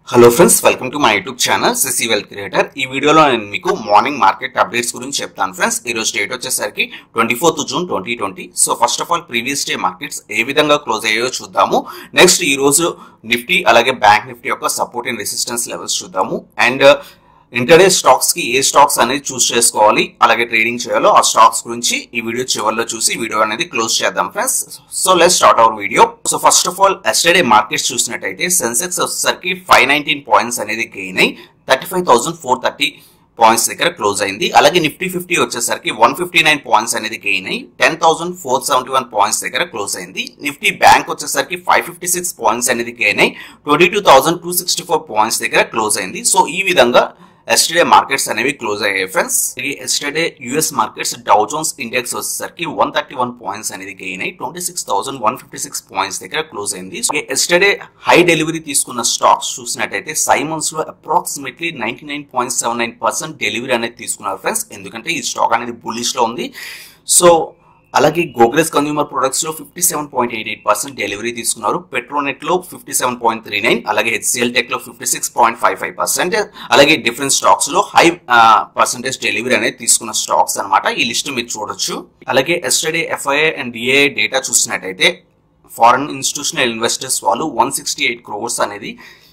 hello friends welcome to my YouTube channel C C wealth creator ఈ వీడియోలో నేను మీకు మార్నింగ్ మార్కెట్ అప్డేట్స్ గురించి చెప్తాను ఫ్రెండ్స్ ఈ రోజు డేట్ వచ్చేసరికి twenty fourth June twenty twenty so first of all previous day markets ఏ విధంగా క్లోజ్ అయ్యాయో చూద్దాము నెక్స్ట్ ఈ రోజు నిఫ్టీ అలాగే బ్యాంక్ నిఫ్టీ యొక్క సపోర్ట్ అండ్ రెసిస్టెన్స్ లెవెల్స్ చూద్దాము అండ్ ఇంటర్డే స్టాక్స్ కి ఏ స్టాక్స్ అనేది చూస్ చేసుకోవాలి అలాగే ట్రేడింగ్ చేయాలో ఆ స్టాక్స్ గురించి ఈ వీడియో చివరిలో చూసి వీడియో అనేది క్లోజ్ చేద్దాం friends so let start our video so first of all yesterday markets చూసినట్టయితే సెన్సెక్స్ వచ్చేసరికి ఫైవ్ నైన్టీన్ పాయింట్స్ అనేది గెయిన్ అయ్యి thirty five thousand four thirty points దగ్గర క్లోజ్ అయింది అలాగే నిఫ్టీ ఫిఫ్టీ వచ్చేసరికి వన్ ఫిఫ్టీ నైన్ పాయింట్స్ అనేది గెయిన్ అయ్యి ten thousand four seventy one points దగ్గర క్లోజ్ అయింది నిఫ్టీ బ్యాంక్ వచ్చేసరికి ఫైవ్ ఫిఫ్టీ సిక్స్ పాయింట్స్ అనేది గెయిన్ అయ్యి twenty two thousand two sixty four points దగ్గర క్లోజ్ అయింది సో ఈ విధంగా ఎస్టర్డే మార్కెట్స్ అనేవి క్లోజ్ అయ్యాయి friends yesterday US markets Dow Jones index వచ్చేసరికి వన్ థర్టీ వన్ పాయింట్స్ అనేది గెయిన్ అయ్యి twenty six thousand one fifty six points దగ్గర క్లోజ్ అయింది ఎస్టర్డే హై డెలివరీ తీసుకున్న స్టాక్స్ చూసినట్టయితే సైమన్స్ లో approximately ninety nine point seven nine percent delivery అనేది తీసుకున్నారు ఫ్రెండ్స్ ఎందుకంటే ఈ స్టాక్ అనేది బుల్లిష్ లో ఉంది సో అలాగే గోగ్రెస్ కన్యూమర్ ప్రొడక్ట్స్ లో fifty seven point eight eight percent delivery తీసుకున్నారు పెట్రోనెట్ లో fifty seven point three nine అలాగే హెచ్సిఎల్ టెక్ లో fifty six point five five percent అలాగే డిఫరెంట్ స్టాక్స్ లో హై పర్సెంటేజ్ డెలివరీ అనేది తీసుకున్న స్టాక్స్ అనమాట ఈ లిస్ట్ మీరు చూడొచ్చు అలాగే yesterday F I A and D A data చూసినట్టయితే ఫారెన్ ఇన్స్టిట్యూషనల్ ఇన్వెస్టర్స్ వాళ్ళు వన్ సిక్స్టీ ఎయిట్ క్రోర్స్ అనేది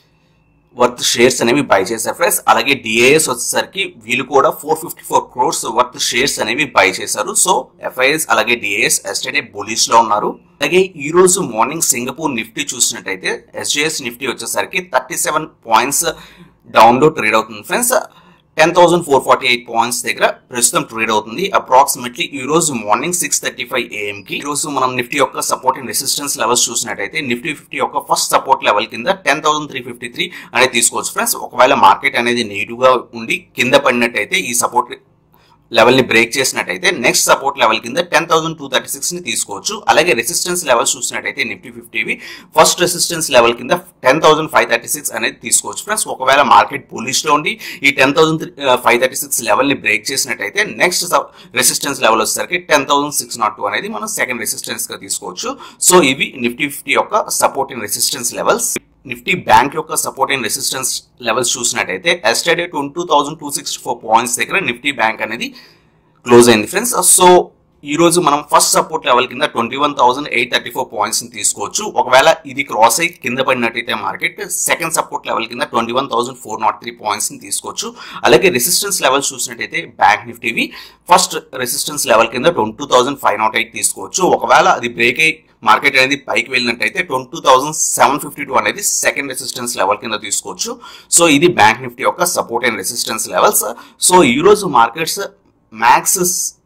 వర్త్ షేర్స్ అనేవి బై చేశారు ఫ్రెండ్స్ అలాగే డిఏఎస్ వచ్చేసరికి వీళ్ళు కూడా four fifty four crores worth shares అనేవి బై చేశారు సో ఎఫ్ఐఎస్ అలాగే డిఏఎస్ ఎస్టర్డే బులిష్ లో ఉన్నారు అలాగే ఈ రోజు మార్నింగ్ సింగపూర్ నిఫ్టీ చూసినట్టయితే ఎస్జేఎస్ నిఫ్టీ వచ్చేసరికి థర్టీ సెవెన్ పాయింట్స్ డౌన్ లో ట్రేడ్ అవుతుంది friends ten thousand four forty eight points దగ్గర ప్రస్తుతం ట్రేడ్ అవుతుంది అప్రాక్సిమేట్లీ ఈ రోజు morning six thirty five A M కి ఈ రోజు మనం నిఫ్టీ యొక్క సపోర్ట్ అండ్ రెసిస్టెన్స్ లెవెల్స్ చూసినట్టయితే నిఫ్టీ ఫిఫ్టీ యొక్క ఫస్ట్ సపోర్ట్ లెవెల్ కింద ten thousand three fifty three అనేది తీసుకోవచ్చు ఫ్రెండ్స్ ఒకవేళ మార్కెట్ అనేది నెగిటివ్ గా ఉండి కింద పడినట్టయితే ఈ సపోర్ట్ లెవెల్ ని బ్రేక్ చేసినట్టయితే నెక్స్ట్ సపోర్ట్ లెవెల్ కింద ten thousand two thirty six ని తీసుకోవచ్చు అలాగే రెసిస్టెన్స్ లెవెల్స్ చూసినట్టయితే నిఫ్టీ ఫిఫ్టీవి ఫస్ట్ రెసిస్టెన్స్ లెవెల్ కింద ten thousand five thirty six అనేది తీసుకోవచ్చు ఫ్రెండ్స్ ఒకవేళ మార్కెట్ బులిష్ లో ఉండి ఈ ten thousand five thirty six level ని బ్రేక్ చేసినట్టయితే నెక్స్ట్ రెసిస్టెన్స్ లెవెల్ వచ్చేసరికి ten thousand six nought two అనేది మనం సెకండ్ రెసిస్టెన్స్ గా తీసుకోవచ్చు సో ఇవి నిఫ్టీ ఫిఫ్టీ యొక్క support and resistance levels Nifty bank యొక్క సపోర్ట్ అండ్ రెసిస్టెన్స్ లెవెల్స్ చూసినట్టయితే yesterday twenty two thousand two sixty four points దగ్గర నిఫ్టీ బ్యాంక్ అనేది క్లోజ్ అయింది ఫ్రెండ్స్ సో ఈ రోజు మనం ఫస్ట్ సపోర్ట్ లెవెల్ కింద twenty one thousand eight thirty four points ని తీసుకోవచ్చు ఒకవేళ ఇది క్రాస్ అయ్యి కింద పడినట్టయితే మార్కెట్ సెకండ్ సపోర్ట్ లెవెల్ కింద twenty one thousand four nought three points ని తీసుకోవచ్చు అలాగే రెసిస్టెన్స్ లెవెల్ చూసినట్టయితే బ్యాంక్ నిఫ్టీవి ఫస్ట్ రెసిస్టెన్స్ లెవెల్ కింద twenty two thousand five nought eight తీసుకోవచ్చు ఒకవేళ అది బ్రేక్ అయ్యి మార్కెట్ అనేది పైకి వెళ్ళినట్టయితే twenty two thousand seven fifty two అనేది సెకండ్ రెసిస్టెన్స్ లెవెల్ కింద తీసుకోవచ్చు సో ఇది బ్యాంక్ నిఫ్టీ యొక్క support and resistance levels so ఈ రోజు మార్కెట్స్ మ్యాక్స్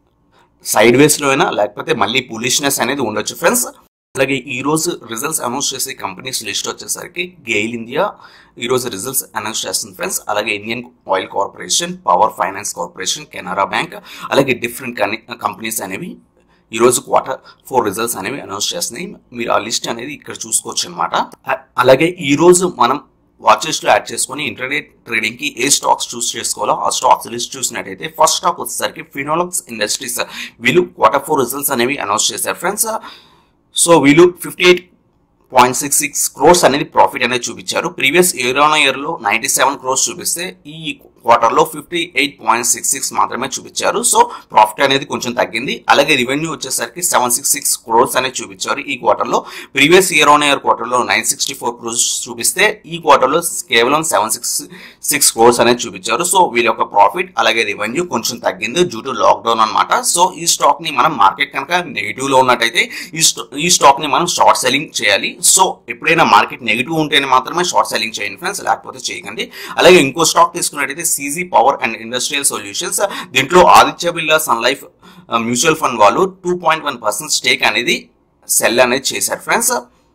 సైడ్ వేస్ లో అయినా లేకపోతే మళ్ళీ పులిష్నెస్ అనేది ఉండొచ్చు ఫ్రెండ్స్ అలాగే ఈ రోజు రిజల్ట్స్ అనౌన్స్ చేసే కంపెనీస్ లిస్ట్ వచ్చేసరికి గెయిల్ ఇండియా ఈ రోజు రిజల్ట్స్ అనౌన్స్ చేస్తుంది ఫ్రెండ్స్ అలాగే Indian Oil Corporation Power Finance Corporation Canara Bank అలాగే డిఫరెంట్ కంపెనీస్ అనేవి ఈ రోజు క్వార్టర్ ఫోర్ రిజల్ట్స్ అనేవి అనౌన్స్ చేస్తున్నాయి మీరు ఆ లిస్ట్ అనేది ఇక్కడ చూసుకోవచ్చు అనమాట అలాగే ఈ రోజు మనం వాచెస్ లో యాడ్ చేసుకుని ఇంటర్నెట్ ట్రేడింగ్ కి ఏ స్టాక్స్ చూస్ చేసుకోవాలో ఆ స్టాక్స్ లిస్ట్ చూసినట్టయితే ఫస్ట్ స్టాక్ వచ్చేసరికి ఫినోలక్స్ ఇండస్ట్రీస్ వీళ్ళు క్వార్టర్ ఫోర్ రిజల్ట్స్ అనేవి అనౌన్స్ చేశారు ఫ్రెండ్స్ సో వీళ్ళు fifty eight point six six crores అనేది ప్రాఫిట్ అనేది చూపించారు ప్రీవియస్ ఇయర్ ఆన్ ఇయర్ లో నైన్టీ సెవెన్ క్రోర్స్ చూపిస్తే ఈ క్వార్టర్ లో fifty eight point six six మాత్రమే చూపించారు సో ప్రాఫిట్ అనేది కొంచెం తగ్గింది అలాగే రెవెన్యూ వచ్చేసరికి సెవెన్ సిక్స్ సిక్స్ క్రోర్స్ అనేది చూపించారు ఈ క్వార్టర్ లో previous year on year quarter లో నైన్ సిక్స్టీ ఫోర్ క్రోర్స్ చూపిస్తే ఈ క్వార్టర్ లో కేవలం సెవెన్ సిక్స్ సిక్స్ క్రోర్స్ అనేది చూపించారు సో వీళ్ళ యొక్క ప్రాఫిట్ అలాగే రెవెన్యూ కొంచెం తగ్గింది డ్యూ టు లాక్డౌన్ అనమాట సో ఈ స్టాక్ ని మనం మార్కెట్ కనుక నెగిటివ్ లో ఉన్నట్టయితే ఈ ఈ స్టాక్ ని మనం షార్ట్ సెల్లింగ్ చేయాలి సో ఎప్పుడైనా మార్కెట్ నెగిటివ్ ఉంటేనే మాత్రమే షార్ట్ సెల్లింగ్ చేయండి ఫ్రెండ్స్ లేకపోతే చేయకండి అలాగే ఇంకో స్టాక్ తీసుకున్నట్టయితే C G power and industrial solutions దీంట్లో Aditya Birla Sun Life mutual fund వాళ్ళు two point one percent stake అనేది సెల్ అనేది చేశారు ఫ్రెండ్స్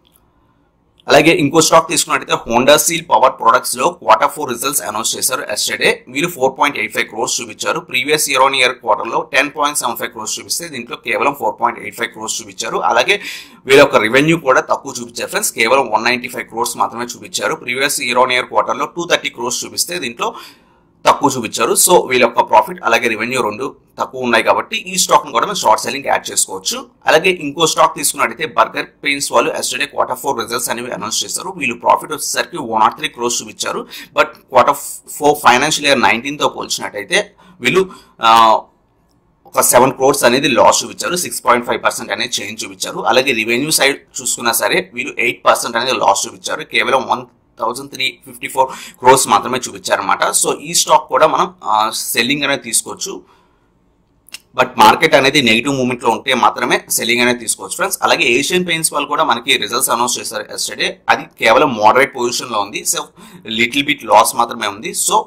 అలాగే ఇంకో స్టాక్ తీసుకున్నట్టయితే హోండా సీల్ పవర్ ప్రొడక్ట్స్ లో క్వార్టర్ ఫోర్ రిజల్ట్స్ అనౌన్స్ చేశారు ఎస్టర్డే వీళ్ళు four point eight five crores చూపించారు previous year on year quarter లో ten point seven five crores చూపిస్తే దీంట్లో కేవలం four point eight five crores చూపించారు అలాగే వీళ్ళ యొక్క రెవెన్యూ కూడా తక్కువ చూపించారు ఫ్రెండ్స్ కేవలం వన్ నైన్టీ ఫైవ్ క్రోర్స్ మాత్రమే చూపించారు previous year on year quarter లో టూ థర్టీ క్రోర్స్ చూపిస్తే దీంట్లో తక్కువ చూపించారు సో వీళ్ళ యొక్క ప్రాఫిట్ అలాగే రెవెన్యూ రెండు తక్కువ ఉన్నాయి కాబట్టి ఈ స్టాక్ ను కూడా మనం షార్ట్ సెల్లింగ్ యాడ్ చేసుకోవచ్చు అలాగే ఇంకో స్టాక్ తీసుకున్నట్టయితే బర్గర్ పెయిన్స్ వాళ్ళు ఎస్టర్డే క్వార్టర్ ఫోర్ రిజల్ట్స్ అనేవి అనౌన్స్ చేశారు వీళ్ళు ప్రాఫిట్ వచ్చేసరికి వన్ నాట్ త్రీ క్రోర్స్ చూపించారు but quarter four financial year nineteen తో పోల్చినట్టయితే వీళ్ళు ఆ, ఒక సెవెన్ క్రోర్స్ అనేది లాస్ చూపించారు సిక్స్ పాయింట్ ఫైవ్ పర్సెంట్ అనేది చేంజ్ చూపించారు అలాగే రెవెన్యూ సైడ్ చూసుకున్నా సరే వీళ్ళు ఎయిట్ పర్సెంట్ అనేది లాస్ చూపించారు కేవలం one thousand three fifty four crores మాత్రమే చూపించారు అనమాట సో ఈ స్టాక్ కూడా మనం సెల్లింగ్ అనేది తీసుకోవచ్చు బట్ మార్కెట్ అనేది నెగిటివ్ మూమెంట్ లో ఉంటే మాత్రమే సెల్లింగ్ అనేది తీసుకోవచ్చు ఫ్రెండ్స్ అలాగే ఏషియన్ పెయింట్స్ వాళ్ళు కూడా మనకి రిజల్ట్స్ అనౌన్స్ చేశారు ఎస్టర్డే అది కేవలం మోడరేట్ పొజిషన్ లో ఉంది సో లిటిల్ బిట్ లాస్ మాత్రమే ఉంది సో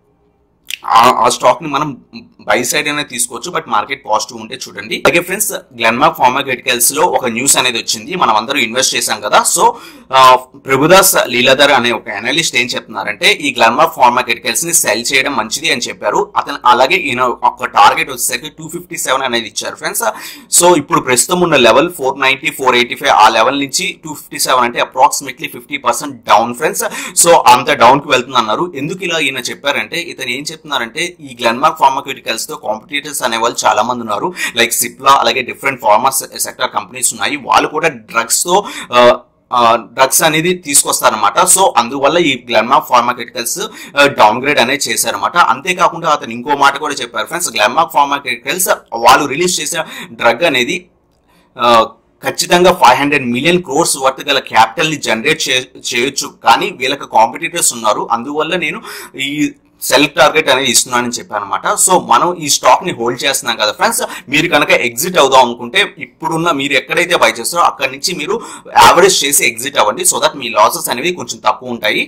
ఆ- ఆ స్టాక్ ని మనం బై సైడ్ అనేది తీసుకోవచ్చు బట్ మార్కెట్ పాజిటివ్ ఉంటే చూడండి అలాగే ఫ్రెండ్స్ గ్లెన్మార్క్ ఫార్మాక్యూటికల్స్ లో ఒక న్యూస్ అనేది వచ్చింది మనం అందరూ ఇన్వెస్ట్ చేశాం కదా సో ఆ, ప్రభుదాస్ లీలాధర్ అనే ఒక అనలిస్ట్ ఏం చెప్తున్నారంటే ఈ గ్లెన్మార్క్ ఫార్మాక్యూటికల్స్ ని సెల్ చేయడం మంచిది అని చెప్పారు అతను అలాగే ఈయన ఒక టార్గెట్ వచ్చేసరికి టూ ఫిఫ్టీ సెవెన్ అనేది ఇచ్చారు ఫ్రెండ్స్ సో ఇప్పుడు ప్రస్తుతం ఉన్న level four ninety four eighty five ఆ లెవెల్ నుంచి టూ ఫిఫ్టీ సెవెన్ అంటే approximately fifty percent down friends so అంత డౌన్ కి వెళ్తుంది అన్నారు ఎందుకు ఇలా ఈయన చెప్పారంటే ఇతను ఏం చెప్తున్నారంటే ఈ గ్లెన్మార్క్ ఫార్మాక్యూటికల్స్ తో కాంపిటీటర్స్ అనే వాళ్ళు చాలా మంది ఉన్నారు లైక్ సిప్లా అలాగే డిఫరెంట్ ఫార్మా సెక్టర్ కంపెనీస్ ఉన్నాయి వాళ్ళు కూడా డ్రగ్స్ తో డ్రగ్స్ అనేది తీసుకొస్తారనమాట సో అందువల్ల ఈ గ్లెన్మార్క్ ఫార్మాక్యూటికల్స్ డౌన్ గ్రేడ్ అనేది చేశారనమాట అంతేకాకుండా అతను ఇంకో మాట కూడా చెప్పారు ఫ్రెండ్స్ గ్లెన్మార్క్ ఫార్మాక్యూటికల్స్ వాళ్ళు రిలీజ్ చేసిన డ్రగ్ అనేది ఆ, ఖచ్చితంగా five hundred million crores worth గల క్యాపిటల్ ని జనరేట్ చేయొచ్చు కానీ వీళ్ళకి కాంపిటీటర్స్ ఉన్నారు అందువల్ల నేను ఈ సెల్ఫ్ టార్గెట్ అనేది ఇస్తున్నానని చెప్పాను అనమాట సో మనం ఈ స్టాక్ ని హోల్డ్ చేస్తున్నాం కదా ఫ్రెండ్స్ మీరు కనుక ఎగ్జిట్ అవుదాం అనుకుంటే ఇప్పుడున్న మీరు ఎక్కడైతే బై చేస్తారో అక్కడి నుంచి మీరు యావరేజ్ చేసి ఎగ్జిట్ అవ్వండి సో దట్ మీ లాసెస్ అనేవి కొంచెం తక్కువ ఉంటాయి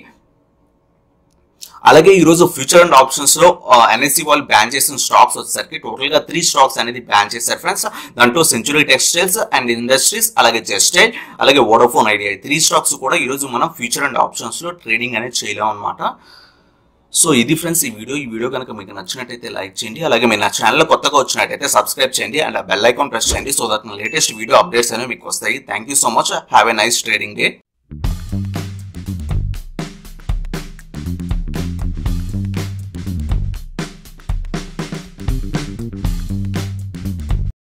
అలాగే ఈ రోజు ఫ్యూచర్ అండ్ ఆప్షన్స్ లో ఎన్ఎస్సి వాళ్ళు బ్యాన్ చేసిన స్టాక్స్ వచ్చేసరికి టోటల్ గా త్రీ స్టాక్స్ అనేది బ్యాన్ చేశారు ఫ్రెండ్స్ దాంట్లో సెంచురీ టెక్స్టైల్స్ అండ్ ఇండస్ట్రీస్ అలాగే జెస్టైల్ అలాగే వోడోఫోన్ ఐడియా త్రీ స్టాక్స్ కూడా ఈ రోజు మనం ఫ్యూచర్ అండ్ ఆప్షన్స్ లో ట్రేడింగ్ అనేది చేయలేం అనమాట సో ఇది ఫ్రెండ్స్ ఈ వీడియో ఈ వీడియో కనుక మీకు నచ్చినట్టయితే లైక్ చేయండి అలాగే మీరు నా ఛానల్ కొత్తగా వచ్చినట్టయితే సబ్స్క్రైబ్ చేయండి అండ్ బెల్ ఐకాన్ ప్రెస్ చేయండి so that latest video updates అనేవి మీకు వస్తాయి thank you so much have a nice trading day